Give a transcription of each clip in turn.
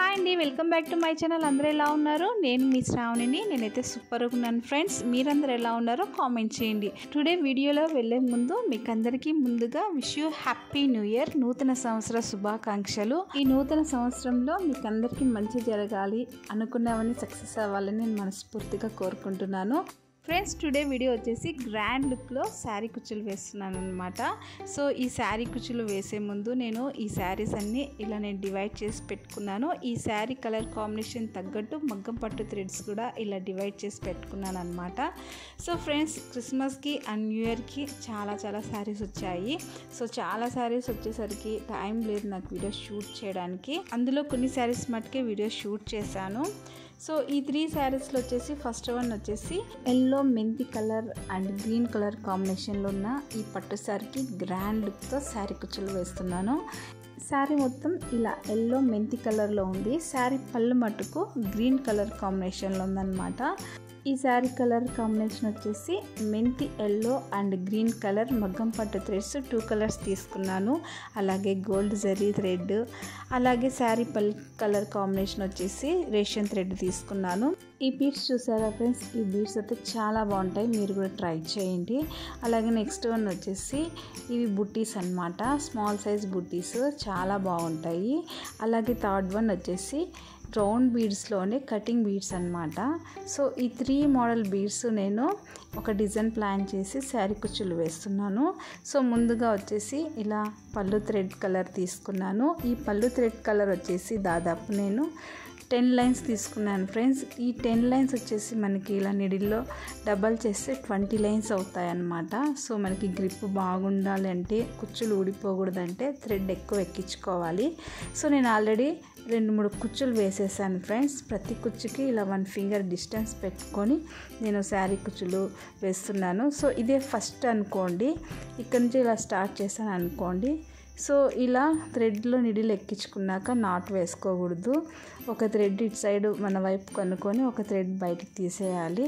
hi అండి welcome back to my channel అందరూ ఎలా ఉన్నారు నేను మీ శ్రావణిని నేనైతే సూపర్గా ఉన్నాను ఫ్రెండ్స్ మీరందరూ ఎలా ఉన్నారో కామెంట్ చేయండి టుడే వీడియోలో వెళ్ళే ముందు మీకు అందరికీ ముందుగా wish you happy new year నూతన సంవత్సర శుభాకాంక్షలు ఈ నూతన సంవత్సరంలో మీకు అందరికీ మంచి జరగాలి అనుకున్నవన్నీ సక్సెస్ అవ్వాలని నేను మనస్ఫూర్తిగా కోరుకుంటున్నాను ఫ్రెండ్స్ టుడే వీడియో వచ్చేసి గ్రాండ్ లుక్లో శారీ కుచ్చులు వేస్తున్నాను అనమాట సో ఈ శారీ కుచ్చులు వేసే ముందు నేను ఈ శారీస్ అన్నీ ఇలా నేను డివైడ్ చేసి పెట్టుకున్నాను ఈ శారీ కలర్ కాంబినేషన్ తగ్గట్టు మగ్గం పట్టు థ్రెడ్స్ కూడా ఇలా డివైడ్ చేసి పెట్టుకున్నాను అనమాట సో ఫ్రెండ్స్ క్రిస్మస్కి అండ్ న్యూ ఇయర్కి చాలా చాలా శారీస్ వచ్చాయి సో చాలా శారీస్ వచ్చేసరికి టైం లేదు నాకు వీడియో షూట్ చేయడానికి అందులో కొన్ని శారీస్ మట్టుకే వీడియో షూట్ చేశాను సో ఈ త్రీ శారీస్లో వచ్చేసి ఫస్ట్ వన్ వచ్చేసి ఎల్లో మెంతి కలర్ అండ్ గ్రీన్ కలర్ కాంబినేషన్లో ఉన్న ఈ పట్టు శారీకి గ్రాండ్ లుక్తో శారీ కుచ్చులు వేస్తున్నాను శారీ మొత్తం ఇలా ఎల్లో మెంతి కలర్లో ఉంది శారీ పళ్ళు మట్టుకు గ్రీన్ కలర్ కాంబినేషన్లో ఉందన్నమాట ఈ శారీ కలర్ కాంబినేషన్ వచ్చేసి మెంతి ఎల్లో అండ్ గ్రీన్ కలర్ మగ్గం పట్టు థ్రెడ్స్ టూ కలర్స్ తీసుకున్నాను అలాగే గోల్డ్ జరీ థ్రెడ్ అలాగే శారీ పల్ కలర్ కాంబినేషన్ వచ్చేసి రేషన్ థ్రెడ్ తీసుకున్నాను ఈ బీడ్స్ చూసారా ఫ్రెండ్స్ ఈ బీడ్స్ అయితే చాలా బాగుంటాయి మీరు కూడా ట్రై చేయండి అలాగే నెక్స్ట్ వన్ వచ్చేసి ఇవి బుట్టీస్ అనమాట స్మాల్ సైజ్ బుట్టీస్ చాలా బాగుంటాయి అలాగే థర్డ్ వన్ వచ్చేసి రౌండ్ బీడ్స్లోనే కటింగ్ బీడ్స్ అనమాట సో ఈ త్రీ మోడల్ బీడ్స్ నేను ఒక డిజైన్ ప్లాన్ చేసి శారీ కుచ్చులు వేస్తున్నాను సో ముందుగా వచ్చేసి ఇలా పళ్ళు థ్రెడ్ కలర్ తీసుకున్నాను ఈ పళ్ళు థ్రెడ్ కలర్ వచ్చేసి దాదాపు నేను టెన్ లైన్స్ తీసుకున్నాను ఫ్రెండ్స్ ఈ టెన్ లైన్స్ వచ్చేసి మనకి ఇలా నిడిల్లో డబల్ చేస్తే ట్వంటీ లైన్స్ అవుతాయి అన్నమాట సో మనకి గ్రిప్ బాగుండాలి అంటే కుచ్చులు ఊడిపోకూడదంటే థ్రెడ్ ఎక్కువ ఎక్కించుకోవాలి సో నేను ఆల్రెడీ రెండు మూడు కుచ్చులు వేసేసాను ఫ్రెండ్స్ ప్రతి కుచ్చుకి ఇలా వన్ ఫింగర్ డిస్టెన్స్ పెట్టుకొని నేను శారీ కుచ్చులు వేస్తున్నాను సో ఇదే ఫస్ట్ అనుకోండి ఇక్కడ నుంచి ఇలా స్టార్ట్ చేశాను అనుకోండి సో ఇలా థ్రెడ్లో నిడిలు ఎక్కించుకున్నాక నాట్ వేసుకోకూడదు ఒక థ్రెడ్ ఇటు సైడ్ మన వైపు కనుక్కొని ఒక థ్రెడ్ బయటకు తీసేయాలి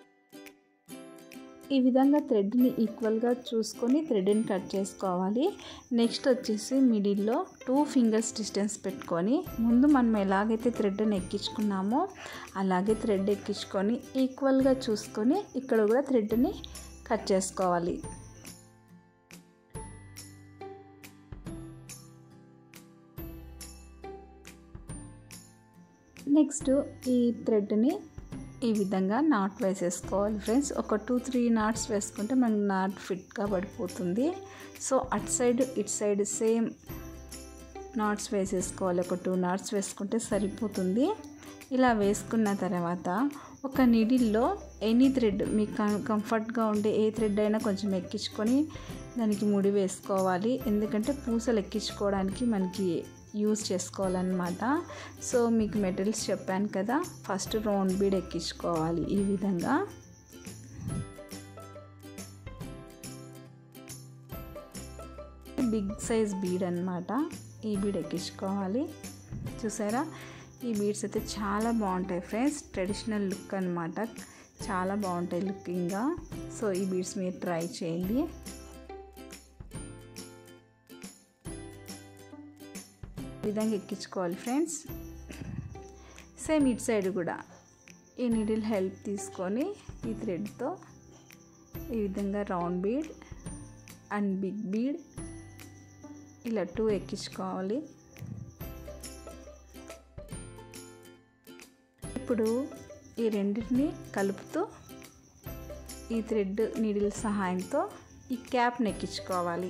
ఈ విధంగా థ్రెడ్ని ఈక్వల్గా చూసుకొని థ్రెడ్ని కట్ చేసుకోవాలి నెక్స్ట్ వచ్చేసి మిడిల్లో టూ ఫింగర్స్ డిస్టెన్స్ పెట్టుకొని ముందు మనం ఎలాగైతే థ్రెడ్ని ఎక్కించుకున్నామో అలాగే థ్రెడ్ ఎక్కించుకొని ఈక్వల్గా చూసుకొని ఇక్కడ కూడా థ్రెడ్ని కట్ చేసుకోవాలి నెక్స్ట్ ఈ థ్రెడ్ని ఈ విధంగా నాట్ వేసేసుకోవాలి ఫ్రెండ్స్ ఒక టూ త్రీ నాట్స్ వేసుకుంటే మనకి నాట్ ఫిట్గా పడిపోతుంది సో అటు సైడ్ ఇటు సైడ్ సేమ్ నాట్స్ వేసేసుకోవాలి ఒక టూ నాట్స్ వేసుకుంటే సరిపోతుంది ఇలా వేసుకున్న తర్వాత ఒక నిడిల్లో ఎనీ థ్రెడ్ మీకు కంఫర్ట్గా ఉండే ఏ థ్రెడ్ అయినా కొంచెం ఎక్కించుకొని దానికి ముడి వేసుకోవాలి ఎందుకంటే పూసలు ఎక్కించుకోవడానికి మనకి యూజ్ చేసుకోవాలన్నమాట సో మీకు మెటీరియల్స్ చెప్పాను కదా ఫస్ట్ రౌండ్ బీడ్ ఎక్కించుకోవాలి ఈ విధంగా బిగ్ సైజ్ బీడ్ అనమాట ఈ బీడ్ ఎక్కించుకోవాలి చూసారా ఈ బీడ్స్ అయితే చాలా బాగుంటాయి ఫ్రెండ్స్ ట్రెడిషనల్ లుక్ అనమాట చాలా బాగుంటాయి లుకింగ్గా సో ఈ బీడ్స్ మీరు ట్రై చేయండి విధంగా ఎక్కించుకోవాలి ఫ్రెండ్స్ సేమ్ ఇటు సైడ్ కూడా ఈ నీడిల్ హెల్ప్ తీసుకొని ఈ థ్రెడ్తో ఈ విధంగా round bead and big bead ఇలా టూ ఎక్కించుకోవాలి ఇప్పుడు ఈ రెండింటిని కలుపుతూ ఈ థ్రెడ్ నీడిల్ సహాయంతో ఈ క్యాప్ని ఎక్కించుకోవాలి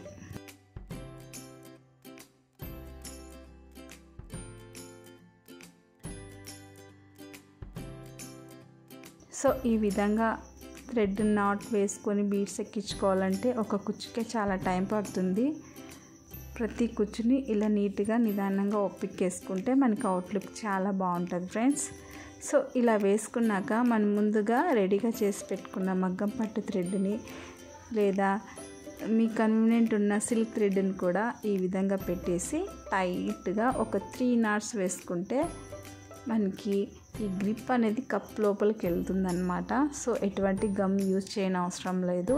సో ఈ విధంగా థ్రెడ్ నాట్ వేసుకొని బీడ్స్ ఎక్కించుకోవాలంటే ఒక కుచ్చుకే చాలా టైం పడుతుంది ప్రతి కుచ్చుని ఇలా నీట్గా నిదానంగా ఒప్పికేసుకుంటే మనకి అవుట్లుక్ చాలా బాగుంటుంది ఫ్రెండ్స్ సో ఇలా వేసుకున్నాక మనం ముందుగా రెడీగా చేసి పెట్టుకున్న మగ్గం పట్టు థ్రెడ్ని లేదా మీ కన్వీనియంట్ ఉన్న సిల్క్ థ్రెడ్ని కూడా ఈ విధంగా పెట్టేసి టైట్గా ఒక త్రీ నాట్స్ వేసుకుంటే మనకి ఈ గ్రిప్ అనేది కప్ లోపలికి వెళ్తుంది అనమాట సో ఎటువంటి గమ్ యూజ్ చేయని అవసరం లేదు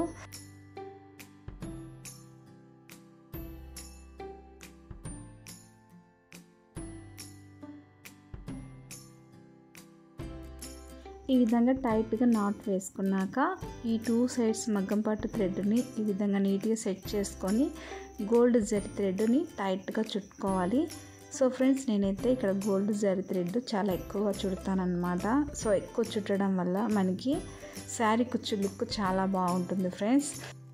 ఈ విధంగా టైట్గా నాట్ వేసుకున్నాక ఈ టూ సైడ్స్ మగ్గం పట్టు థ్రెడ్ని ఈ విధంగా నీట్గా సెట్ చేసుకొని గోల్డ్ జరి థ్రెడ్ని టైట్గా చుట్టుకోవాలి సో ఫ్రెండ్స్ నేనైతే ఇక్కడ గోల్డ్ జరి థ్రెడ్ చాలా ఎక్కువగా చుడతానమాట సో ఎక్కువ చుట్టడం వల్ల మనకి శారీ కుచ్చు లుక్ చాలా బాగుంటుంది ఫ్రెండ్స్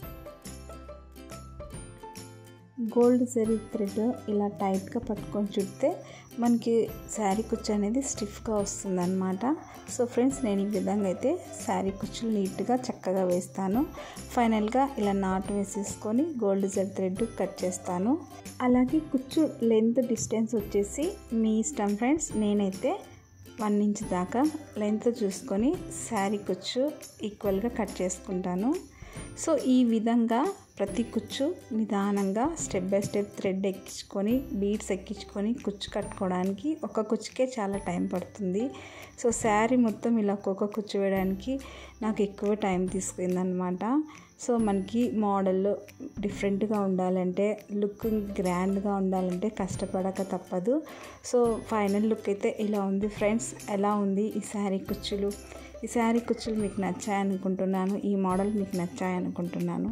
గోల్డ్ జరీ థ్రెడ్ ఇలా టైట్గా పట్టుకొని చుడితే మనకి శారీ కుచ్చు అనేది స్టిఫ్గా వస్తుందన్నమాట సో ఫ్రెండ్స్ నేను ఈ విధంగా అయితే శారీ కుచ్చులు నీట్గా చక్కగా వేస్తాను ఫైనల్గా ఇలా నాట్ వేసేసుకొని గోల్డ్ జరీ థ్రెడ్ కట్ చేస్తాను అలాగే కుచ్చు లెంత్ డిస్టెన్స్ వచ్చేసి మీ ఇష్టం ఫ్రెండ్స్ నేనైతే వన్ ఇంచ్ దాకా లెంత్ చూసుకొని శారీ కుచ్చు ఈక్వల్గా కట్ చేసుకుంటాను సో ఈ విధంగా ప్రతి కుచ్చు నిదానంగా స్టెప్ బై స్టెప్ థ్రెడ్ ఎక్కించుకొని బీడ్స్ ఎక్కించుకొని కుచ్చు కట్టుకోవడానికి ఒక కుచ్చుకే చాలా టైం పడుతుంది సో శారీ మొత్తం ఇలా ఒక్కొక్క కుచ్చు వేయడానికి నాకు ఎక్కువ టైం తీసుకుందనమాట సో మనకి మోడల్ డిఫరెంట్గా ఉండాలంటే లుక్ గ్రాండ్గా ఉండాలంటే కష్టపడక తప్పదు సో ఫైనల్ లుక్ అయితే ఇలా ఉంది ఫ్రెండ్స్ ఎలా ఉంది ఈ శారీ కుచ్చులు ఈ శారీ కుచ్చులు మీకు నచ్చాయనుకుంటున్నాను ఈ మోడల్ మీకు నచ్చాయనుకుంటున్నాను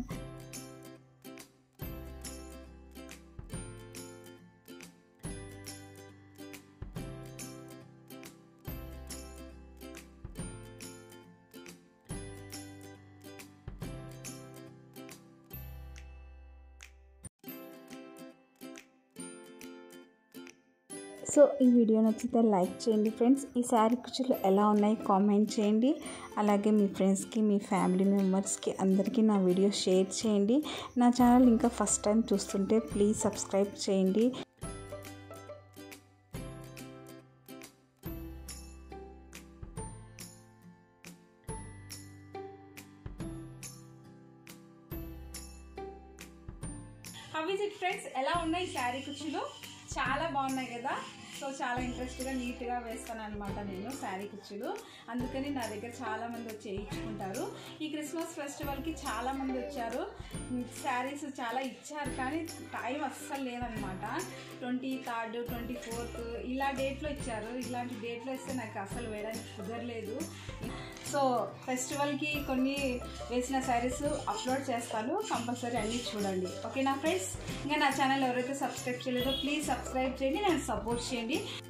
సో ఈ వీడియో నచ్చితే లైక్ చేయండి ఫ్రెండ్స్ ఈ శారీ కుచ్చులు ఎలా ఉన్నాయి కామెంట్ చేయండి అలాగే మీ ఫ్రెండ్స్కి మీ ఫ్యామిలీ మెంబర్స్కి అందరికీ నా వీడియో షేర్ చేయండి నా ఛానల్ ఇంకా ఫస్ట్ టైం చూస్తుంటే ప్లీజ్ సబ్స్క్రైబ్ చేయండి హవ్ ఇట్ ఫ్రెండ్స్ ఎలా ఉన్నాయి శారీ కుర్చీలు చాలా బాగున్నాయి కదా సో చాలా ఇంట్రెస్ట్గా నీట్గా వేస్తాను అనమాట నేను శారీ కుర్చీలు అందుకని నా దగ్గర చాలా మంది వచ్చి వేయించుకుంటారు ఈ క్రిస్మస్ ఫెస్టివల్కి చాలా మంది వచ్చారు శారీస్ చాలా ఇచ్చారు కానీ టైం అస్సలు లేదనమాట ట్వంటీ థర్డ్ ట్వంటీ ఫోర్త్ ఇలా డేట్లో ఇచ్చారు ఇలాంటి డేట్లో ఇస్తే నాకు అసలు వేయడానికి కుదరలేదు సో ఫెస్టివల్కి కొన్ని వేసిన శారీస్ అప్లోడ్ చేస్తాను కంపల్సరీ అన్నీ చూడండి ఓకేనా ఫ్రెండ్స్ ఇంకా నా ఛానల్ ఎవరైతే సబ్స్క్రైబ్ చేయలేదో ప్లీజ్ సబ్స్క్రైబ్ చేయండి నేను సపోర్ట్ చేయండి